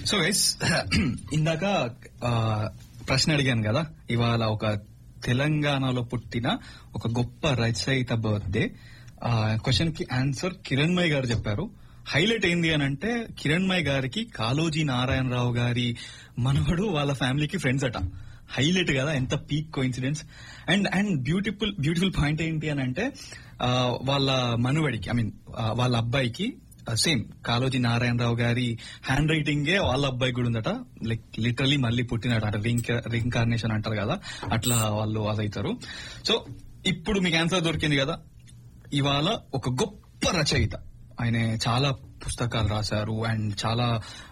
So guys ఇందాక ఆ, ప్రశ్న అడిగాను కదా ఇవాళ ఒక తెలంగాణలో పుట్టిన ఒక గొప్ప రచయిత బర్త్డే క్వశ్చన్ కి ఆన్సర్ కిరణ్మయ్ గారు చెప్పారు హైలైట్ ఏంది అని అంటే కిరణ్మయ్ గారికి కాలోజీ నారాయణరావు గారి మనవడు వాళ్ళ ఫ్యామిలీకి ఫ్రెండ్స్ అట హైలైట్ కదా ఎంత peak coincidence and and beautiful beautiful point ఏంటి అని అంటే ఆ, వాళ్ళ మనవడికి ఐ మీన్ వాళ్ళ అబ్బాయికి సేమ్ కాలోజీ నారాయణరావు గారి హ్యాండ్ రైటింగే వాళ్ళ అబ్బాయి కూడా ఉందట లైక్ లిటరలీ మళ్ళీ పుట్టినట అంటే రింక్ రింకార్నేషన్ అంటారు కదా అట్లా వాళ్ళు అదవుతారు సో ఇప్పుడు మీకు ఆన్సర్ దొరికింది కదా ఇవాళ ఒక గొప్ప రచయిత ఆయన చాలా పుస్తకాలు రాశారు అండ్ చాలా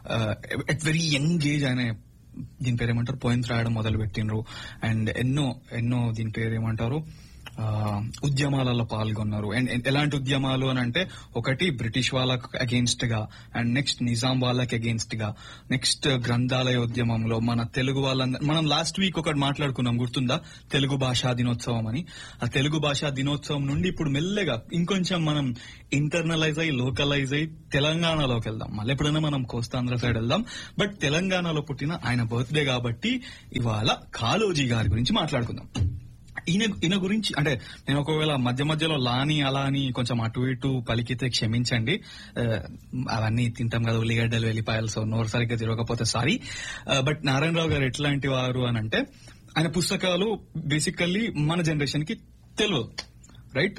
ఎట్ వెరీ యంగ్ ఏజ్ ఆయన దీని పేరు ఏమంటారు పోయిన్స్ రాయడం మొదలు పెట్టినరు అండ్ ఎన్నో ఎన్నో దీని పేరు ఏమంటారు ఆ, ఉద్యమాలలో పాల్గొన్నారు అండ్ ఎలాంటి ఉద్యమాలు అని అంటే ఒకటి బ్రిటిష్ వాళ్ళకు అగేన్స్ట్ గా అండ్ నెక్స్ట్ నిజాం వాళ్ళకి అగేన్స్ట్ గా నెక్స్ట్ గ్రంథాలయ ఉద్యమంలో మన తెలుగు వాళ్ళందరూ మనం లాస్ట్ వీక్ ఒకటి మాట్లాడుకున్నాం గుర్తుందా తెలుగు భాషా దినోత్సవం అని ఆ తెలుగు భాషా దినోత్సవం నుండి ఇప్పుడు మెల్లగా ఇంకొంచెం మనం ఇంటర్నలైజ్ అయ్యి లోకలైజ్ అయ్యి తెలంగాణలోకి వెళ్దాం మళ్ళీ ఎప్పుడైనా మనం కోస్తాంధ్ర సైడ్ వెళ్దాం బట్ తెలంగాణలో పుట్టిన ఆయన బర్త్డే కాబట్టి ఇవాళ కాలోజీ గారి గురించి మాట్లాడుకుందాం ఈయన ఈయన గురించి అంటే నేను ఒకవేళ మధ్య మధ్యలో లాని అలా అని కొంచెం అటు ఇటు పలికితే క్షమించండి ఆ, అవన్నీ తింటాం కదా ఉల్లిగడ్డలు వెళ్ళిపాయలు సో నోరు సరిగ్గా తిరగకపోతే సారీ బట్ నారాయణరావు గారు ఎట్లాంటి వారు అని అంటే ఆయన పుస్తకాలు బేసికల్లీ మన జనరేషన్ కి తెలియదు రైట్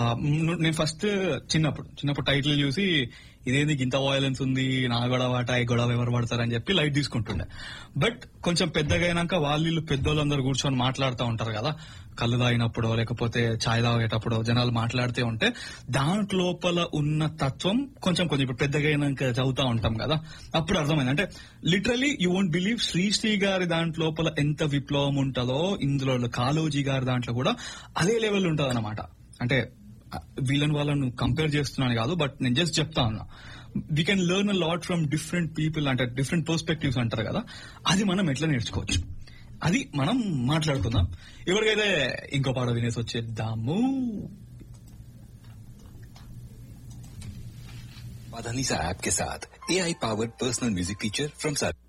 నేను ఫస్ట్ చిన్నప్పుడు చిన్నప్పుడు టైటిల్ చూసి ఇదేంది ఇంత వాయిలెన్స్ ఉంది నా గొడవ వాట ఈ గొడవ ఎవరు పడతారని చెప్పి లైట్ తీసుకుంటుండే బట్ కొంచెం పెద్దగా అయినాక వాళ్ళు పెద్దోళ్ళందరూ కూర్చొని మాట్లాడుతూ ఉంటారు కదా కళ్ళు తాగినప్పుడు లేకపోతే ఛాయ్ తాగేటప్పుడు జనాలు మాట్లాడుతూ ఉంటే దాంట్లోపల ఉన్న తత్వం కొంచెం కొంచెం ఇప్పుడు పెద్దగా అయినాక చదువుతా ఉంటాం కదా అప్పుడు అర్థమైంది అంటే literally you won't believe Sri Sri గారి దాంట్లోపల ఎంత విప్లవం ఉంటుందో ఇందులో కాలోజీ గారి దాంట్లో కూడా అదే లెవెల్ ఉంటుంది అనమాట అంటే అ, వీళ్ళని వాళ్ళను కంపేర్ చేస్తున్నాను కాదు బట్ నేను జస్ట్ చెప్తా ఉన్నా we can learn a lot from different people అంటే డిఫరెంట్ పర్స్పెక్టివ్స్ అంటారు కదా అది మనం ఎట్లా నేర్చుకోవచ్చు అది మనం మాట్లాడుకుందాం ఎవరికైతే ఇంకో పాట వినేసి వచ్చేద్దాము Padhanisa app के साथ AI powered personal music feature from Sir.